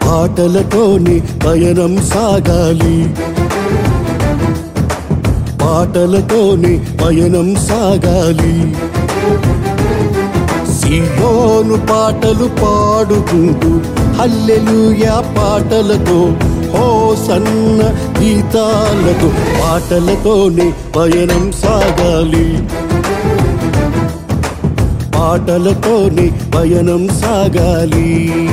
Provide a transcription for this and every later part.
పాటలతోనే పయనం సాగాలి పాటలతోనే పయనం సాగాలి సియోను పాటలు పాడుకుంటూ హల్లెలూయా పాటలతో ఓ సన్న గీతాలతో పాటలతోనే పయనం సాగాలి పాటలతోనే పయనం సాగాలి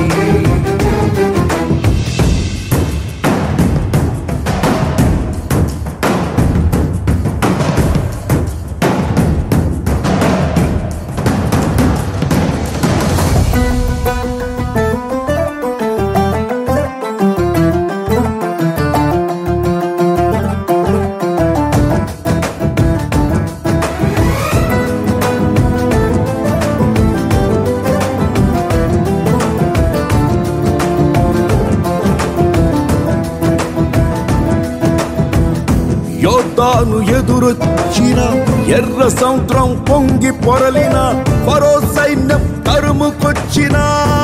యోద్ధాను ఎదురొచ్చిన ఎర్ర సముద్రం పొంగి పొరలిన పరో సైన్యం తరుముకొచ్చిన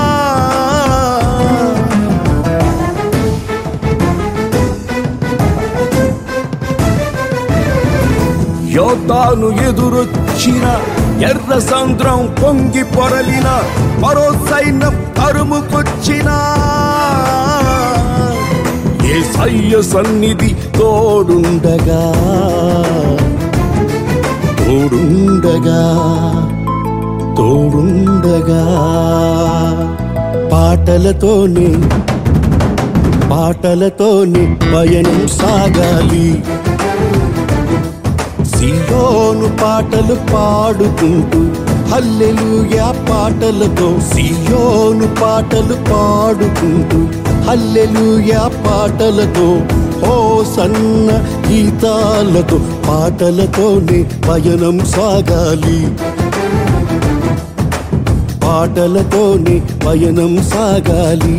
యోద్ధాను ఎదురొచ్చిన ఎర్ర సముద్రం పొంగి పొరలిన పరో సైన్యం తరుముకొచ్చినా ఏ సయ్య సన్నిధి తోడుండగా తోడుండగా తోడుండగా పాటలతోనే పాటలతోనే పయనం సాగాలి సియోను పాటలు పాడుకుంటూ హల్లెలూయా పాటలతో సియోను పాటలు పాడుకుంటూ హల్లెలూయా పాటలతో ఓ సన్న గీతాలతో పాటలతోనే పయనం సాగాలి పాటలతోనే పయనం సాగాలి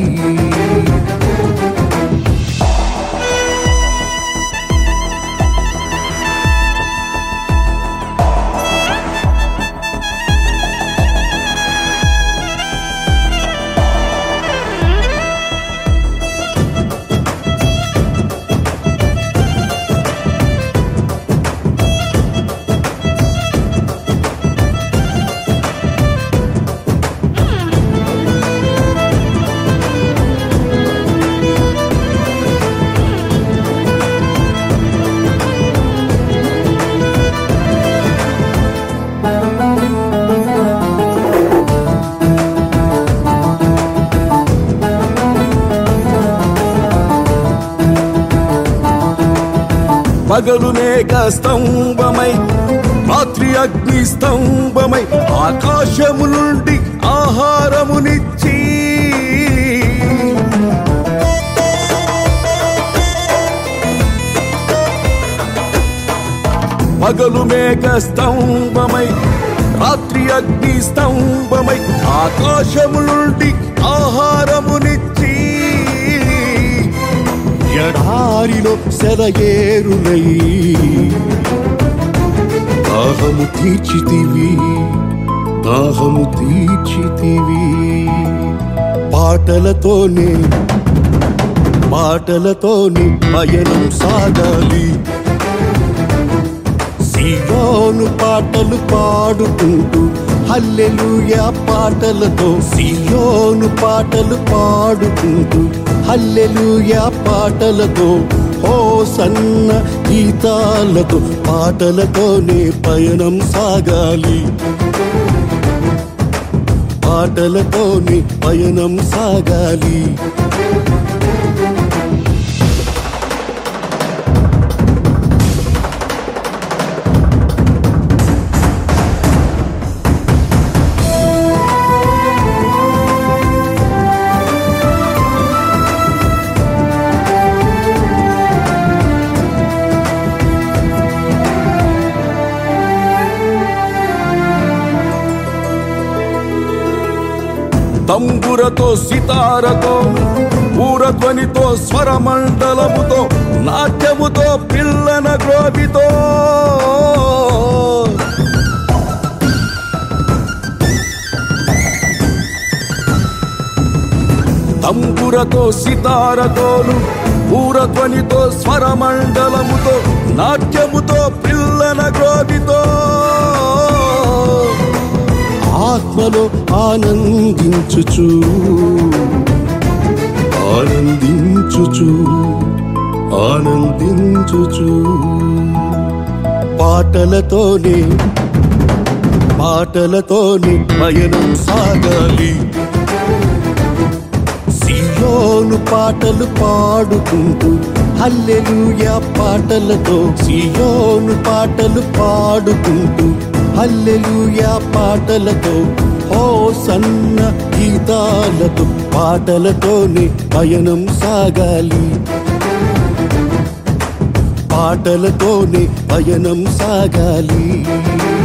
పగలు మేఘ స్తంభమై రాత్రి అగ్ని స్తంభమై ఆకాశము నుండి ఆహారమునిచ్చి పగలు మేఘ స్తంభమై రాత్రి అగ్ని స్తంభమై ఆకాశము నుండి ఆహారమునిచ్చి ఎడారిలో సెలయేరులై దాహము తీర్చితివి దాహము తీర్చితివి పాటలతోనే పాటలతోనే పయనం సాగాలి సియోను పాటలు పాడుకుంటూ హల్లెలూయా పాటలతో సియోను పాటలు పాడుకుంటూ హల్లెలూయా పాటలతో ఓ సన్న గీతాలతో పాటలతోనే పయనం సాగాలి పాటలతోనే పయనం సాగాలి తంబురతో సితారతో పూరధ్వనితో స్వరమండలముతో నాట్యముతో పిల్లన గ్రోవితో తంబురతో సితారతోను ఊరధ్వనితో స్వరమండలముతో నాట్యముతో పిల్లన గ్రోవితో ఆత్మలో ఆనందించుచు ఆనందించుచు ఆనందించుచు పాటలతోనే పాటలతోనే పయనం సాగాలి సియోను పాటలు పాడుకుంటూ హల్లెలూయా పాటలతో సియోను పాటలు పాడుకుంటూ హల్లెలూయా పాటలతో ఓ సన్న గీతాలతో పాటలతోనే పయనం సాగాలి పాటలతోనే పయనం సాగాలి